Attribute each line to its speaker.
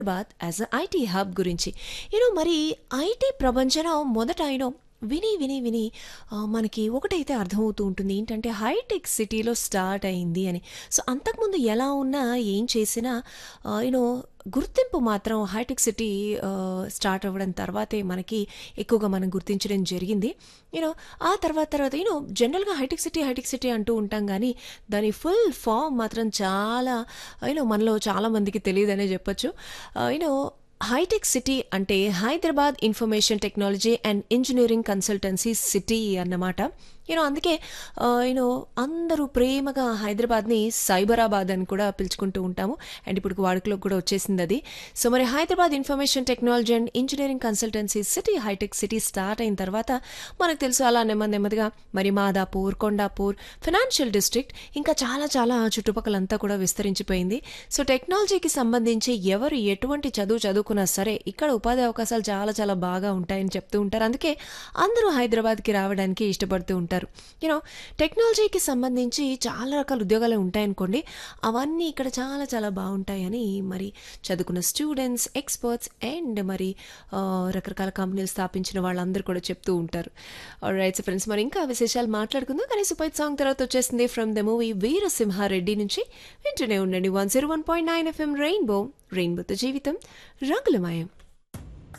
Speaker 1: Hyderabad as a IT hub గురించి you know మరి IT ప్రపంచం మొదట యూనో విని విని విని ఆ, మనకి ఒకటైతే అర్థమవుతూ ఉంటుంది ఏంటంటే హైటెక్ సిటీలో స్టార్ట్ అయింది అని సో అంతకుముందు ఎలా ఉన్నా ఏం చేసినా యూనో గుర్తింపు మాత్రం హైటెక్ సిటీ స్టార్ట్ అవ్వడం తర్వాతే మనకి ఎక్కువగా మనం గుర్తించడం జరిగింది యూనో ఆ తర్వాత తర్వాత యూనో జనరల్గా హైటెక్ సిటీ హైటెక్ సిటీ అంటూ ఉంటాం కానీ దాని ఫుల్ ఫామ్ మాత్రం చాలా యూనో మనలో చాలా మందికి తెలియదనే చెప్పొచ్చు యూనో హైటెక్ సిటీ అంటే Hyderabad information technology and engineering consultancy city అన్నమాట యూనో అందుకే యూనో అందరూ ప్రేమగా హైదరాబాద్ని సైబరాబాద్ అని కూడా పిలుచుకుంటూ ఉంటాము అండ్ ఇప్పుడు వాడుకలోకి కూడా వచ్చేసింది అది సో మరి Hyderabad information technology and engineering consultancy city hitech city start అయిన తర్వాత మనకు తెలుసు అలా నెమ్మది నెమ్మదిగా మరి మాదాపూర్ కొండాపూర్ ఫినాన్షియల్ డిస్ట్రిక్ట్ ఇంకా చాలా చాలా చుట్టుపక్కలంతా కూడా విస్తరించిపోయింది సో టెక్నాలజీకి సంబంధించి ఎవరు ఎటువంటి చదువు చదువుకున్నా సరే ఇక్కడ ఉపాధి అవకాశాలు చాలా చాలా బాగా ఉంటాయని చెప్తూ ఉంటారు అందుకే అందరూ హైదరాబాద్కి రావడానికి ఇష్టపడుతూ ఉంటారు యూనో టెక్నాలజీకి సంబంధించి చాలా రకాల ఉద్యోగాలు ఉంటాయనుకోండి అవన్నీ ఇక్కడ చాలా చాలా బాగుంటాయని మరి చదువుకున్న స్టూడెంట్స్ ఎక్స్పర్ట్స్ అండ్ మరి ఆ, రకరకాల కంపెనీలు స్థాపించిన వాళ్ళందరూ కూడా చెప్తూ ఉంటారు రైట్స్ ఫ్రెండ్స్ మరి ఇంకా విశేషాలు మాట్లాడుకుందాం కానీ సూపర్ సాంగ్ తర్వాత వచ్చేసింది ఫ్రమ్ ద మూవీ వీరసింహారెడ్డి నుంచి వింటూనే ఉండండి one zero one point nine FM Rainbow రెయిన్బోతో జీవితం రంగులమయం